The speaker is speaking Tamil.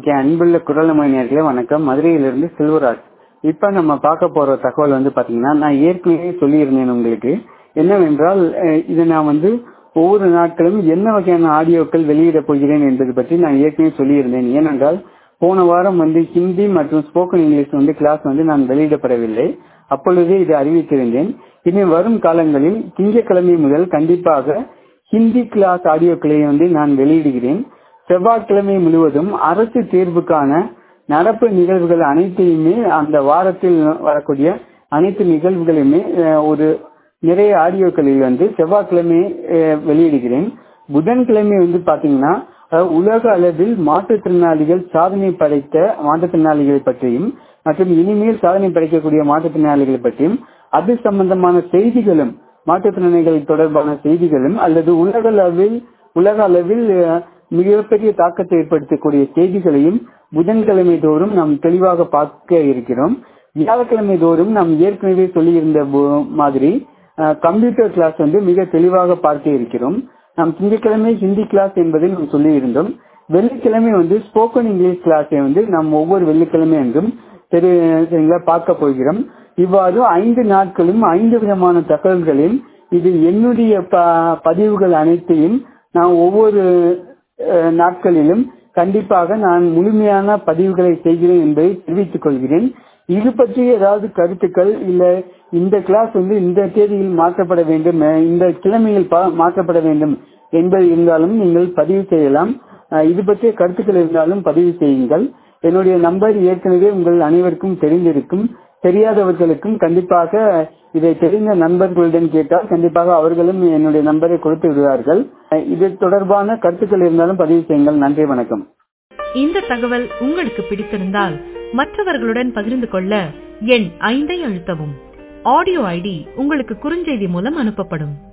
ஓகே அன்புள்ள குரலமொழி நேர்களே வணக்கம் மதுரையிலிருந்து செல்வராஜ் இப்ப நம்ம பார்க்க போற தகவல் வந்து பாத்தீங்கன்னா நான் ஏற்கனவே சொல்லியிருந்தேன் உங்களுக்கு என்னவென்றால் அஹ், இதை நான் வந்து ஒவ்வொரு நாட்களும் என்ன வகையான ஆடியோக்கள் வெளியிடப் போகிறேன் என்பது பற்றி நான் ஏற்கனவே சொல்லியிருந்தேன் ஏனென்றால் போன வாரம் வந்து ஹிந்தி மற்றும் ஸ்போக்கன் இங்கிலீஷ் வந்து கிளாஸ் வந்து நான் வெளியிடப்படவில்லை அப்பொழுதே இது அறிவித்திருந்தேன் இனி வரும் காலங்களில் திங்கட்கிழமை முதல் கண்டிப்பாக ஹிந்தி கிளாஸ் ஆடியோக்களை வந்து நான் வெளியிடுகிறேன் செவ்வாய்க்கிழமை முழுவதும் அரசு தேர்வுக்கான நடப்பு நிகழ்வுகள் அனைத்தையுமே அந்த வாரத்தில் வரக்கூடிய அனைத்து நிகழ்வுகளையுமே அஹ், ஒரு நிறைய ஆடியோக்களில் வந்து செவ்வாய்க்கிழமை அஹ், வெளியிடுகிறேன் புதன்கிழமை வந்து பாத்தீங்கன்னா அஹ், உலக அளவில் மாற்றுத்திறனாளிகள் சாதனை படைத்த மாற்றுத்திறனாளிகளை பற்றியும் மற்றும் இனிமேல் சாதனை படைக்கக்கூடிய மாற்றுத்திறனாளிகளை பற்றியும் அது சம்பந்தமான செய்திகளும் மாற்றுத்திறனாளிகள் தொடர்பான செய்திகளும் அல்லது உலக அளவில் உலக அளவில் அஹ், மிகப்பெரிய தாக்கத்தை ஏற்படுத்தக்கூடிய செய்திகளையும் புதன்கிழமை தோறும் நாம் தெளிவாக பார்க்க இருக்கிறோம் வியாழக்கிழமை தோறும் நாம் ஏற்கனவே சொல்லியிருந்த போ- மாதிரி அஹ், கம்ப்யூட்டர் கிளாஸ் வந்து மிக தெளிவாக பார்க்க இருக்கிறோம் நாம் திங்கட்கிழமை ஹிந்தி கிளாஸ் என்பதை நாம் சொல்லியிருந்தோம் வெள்ளிக்கிழமை வந்து ஸ்போக்கன் இங்கிலீஷ் கிளாஸை வந்து நாம் ஒவ்வொரு வெள்ளிக்கிழமை என்றும் தெரி- சரிங்களா பார்க்க போகிறோம் இவ்வாறு ஐந்து நாட்களும் ஐந்து விதமான தகவல்களையும் இது என்னுடைய ப- பதிவுகள் அனைத்தையும் நான் ஒவ்வொரு அஹ், நாட்களிலும் கண்டிப்பாக நான் முழுமையான பதிவுகளை செய்கிறேன் என்பதை தெரிவித்துக் கொள்கிறேன் இது பற்றி ஏதாவது கருத்துக்கள் இல்ல இந்த கிளாஸ் வந்து இந்த தேதியில் மாற்றப்பட வேண்டும் அஹ், இந்த கிழமையில் பா- மாற்றப்பட வேண்டும் என்பது இருந்தாலும் நீங்கள் பதிவு செய்யலாம் அஹ், இது பற்றிய கருத்துக்கள் இருந்தாலும் பதிவு செய்யுங்கள் என்னுடைய நம்பர் ஏற்கனவே உங்கள் அனைவருக்கும் தெரிந்திருக்கும் தெரியாதவர்களுக்கும் கண்டிப்பாக இதை தெரிந்த நண்பர்களுடன் கேட்டால் கண்டிப்பாக அவர்களும் என்னுடைய நம்பரை கொடுத்து விடுவார்கள் அஹ், இது தொடர்பான கருத்துக்கள் இருந்தாலும் பதிவு செய்யுங்கள் நன்றி வணக்கம் இந்த தகவல் உங்களுக்கு பிடித்திருந்தால் மற்றவர்களுடன் பகிர்ந்து கொள்ள எண் ஐந்தை அழுத்தவும் ஆடியோ ஐடி உங்களுக்கு குறுஞ்செய்தி மூலம் அனுப்பப்படும்